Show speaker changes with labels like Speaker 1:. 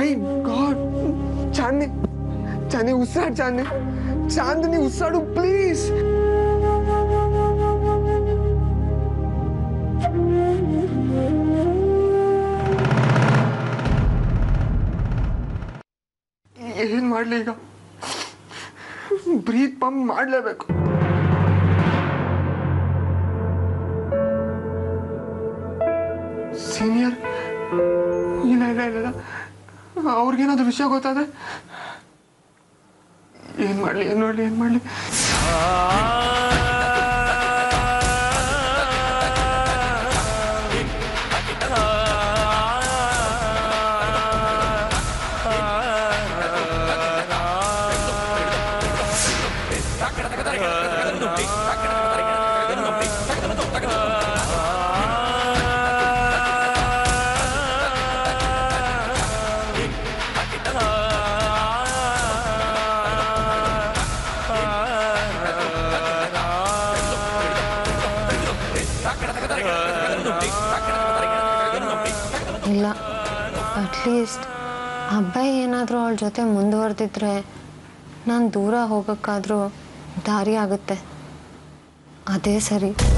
Speaker 1: ಮೈ god Chandi Chandi ಉಸಿರಾಡ್ ಚಾಂದಿ ಚಾಂದಿನಿ ಉಸಿರಾಡು please ಏನ್ ಮಾಡ್ಲಿ ಈಗ ಬ್ರೀತ್ ಪಂಪ್ ಮಾಡ್ಲೇಬೇಕು ಸೀನಿಯರ್ ಇಲ್ಲ ಇಲ್ಲ ಇಲ್ಲ ಇಲ್ಲ ಅವ್ರಿಗೇನಾದ್ರು ವಿಷಯ ಗೊತ್ತಾದ್ರೆ ಏನ್ ಮಾಡ್ಲಿ ಏನ್ ಮಾಡ್ಲಿ ಏನ್ ಮಾಡ್ಲಿ
Speaker 2: ಇಲ್ಲ ಅಟ್ಲೀಸ್ಟ್ ಅಬ್ಬಾಯಿ ಏನಾದರೂ ಅವಳ ಜೊತೆ ಮುಂದುವರೆದಿದ್ರೆ ನಾನು ದೂರ ಹೋಗೋಕ್ಕಾದರೂ ದಾರಿ ಆಗುತ್ತೆ ಅದೇ ಸರಿ